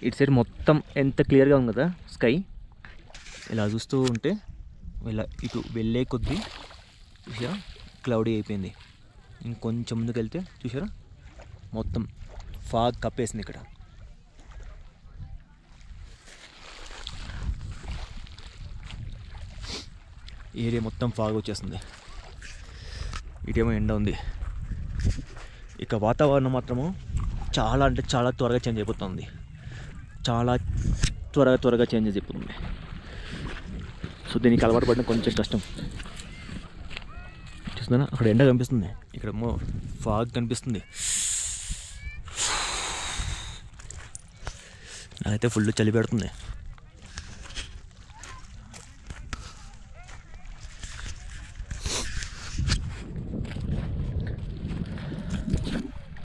ఇటు సైడ్ మొత్తం ఎంత క్లియర్గా ఉంది కదా స్కై ఇలా చూస్తూ ఉంటే ఇలా ఇటు వెళ్ళే కొద్దీ చూసారా క్లౌడీ అయిపోయింది ఇంకొంచెం ముందుకు వెళ్తే చూసారా మొత్తం ఫాగ్ కప్పేసింది ఇక్కడ ఏరియా మొత్తం ఫాగ్ వచ్చేస్తుంది ఇటేమో ఎండ ఉంది ఇక వాతావరణం మాత్రము చాలా అంటే చాలా త్వరగా చేంజ్ అయిపోతుంది చాలా త్వరగా త్వరగా చేంజ్ అయిపోతుంది సో దీనికి అలవాటు పడడం కొంచెం కష్టం చూస్తున్నా అక్కడ ఎండ కనిపిస్తుంది ఇక్కడేమో ఫాగ్ కనిపిస్తుంది నాకైతే ఫుల్ చలి పెడుతుంది